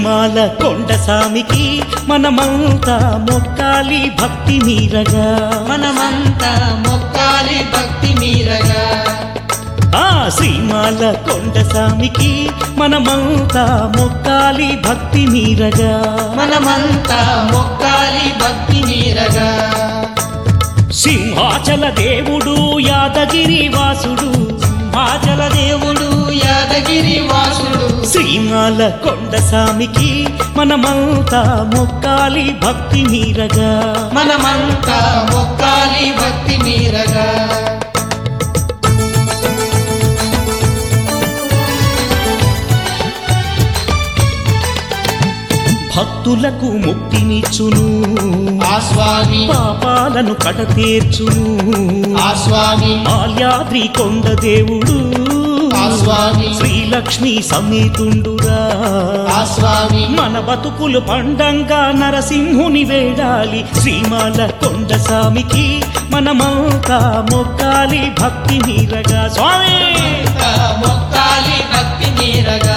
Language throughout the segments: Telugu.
శ్రీమాల కొండసామికి మనమంతా మొక్కాలి భక్తి మీరగా మనమంతా మొక్కాలి భక్తి మీరగా ఆ శ్రీమాల కొండసామికి మనమంతా మొక్కాలి భక్తి మీరగా మనమంతా మొక్కాలి భక్తి మీరగా సింహాచల దేవుడు యాదగిరి వాసుడు మాచల దేవుడు యాదగిరి వాసుడు శ్రీమాల కొండసామికి మనమంతా మొక్కాలి భక్తి మీరగా మనమంతా మొక్కాలి భక్తి మీరగా భక్తులకు ముక్తినిచ్చును ఆ స్వామి పాపాలను కడతీర్చును ఆ స్వామి మాల్యాద్రి కొండ దేవుడు ఆ స్వామి శ్రీలక్ష్మి సమేతుండురా ఆ స్వామి మన బతుకులు పండంగా నరసింహుని వేడాలి శ్రీమాల కొండసామికి మనమంతా మొక్కాలి భక్తి మీరగా స్వామి అంతా మొక్కాలి భక్తి మీరగా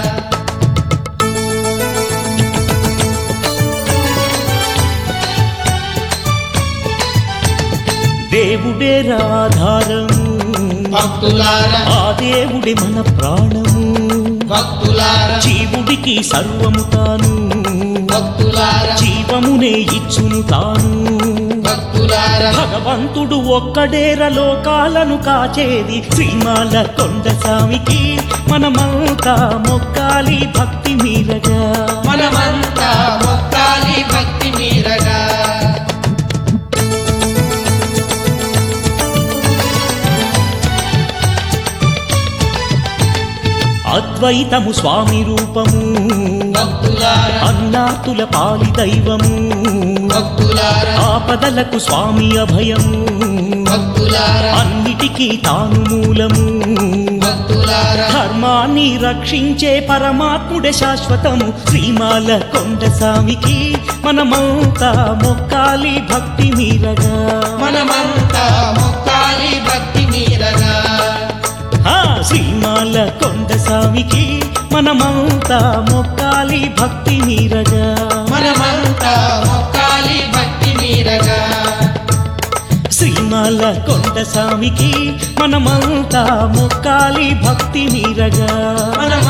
దేవుడే రాధారము భక్తులారా ఆ దేవుడే మన ప్రాణము భక్తులారా జీవుడికి సర్వము తాను భక్తులారా జీవమునే ఇచ్చును తాను భక్తులారా భగవంతుడు ఒక్కడేర లోకాలను కాచేది శ్రీమాల కొండసామికి మనమంతా మొక్కాలి భక్తి మీరగా మనమంతా మొక్కాలి భక్తి మీరగా అద్వైతము స్వామి రూపము భక్తులారా అన్నాతుల పాలి దైవము భక్తులారా ఆపదలకు స్వామి అభయము భక్తులారా అన్నిటికీ తాను మూలము భక్తులారా ధర్మాన్ని రక్షించే పరమాత్ముడే శాశ్వతము శ్రీమాల కొండసామికి మనమంతా మొక్కాలి భక్తి మీరగా మనమంతా మొక్కాలి భక్తి మీరగా ఆ శ్రీమాల కొండసామికి మనమంతా మొక్కాలి భక్తి మీరగా మనమంతా మొక్కాలి భక్తి మీరగా శ్రీమాల కొండసామికి మనమంతా మొక్కాలి భక్తి మీరగా మనం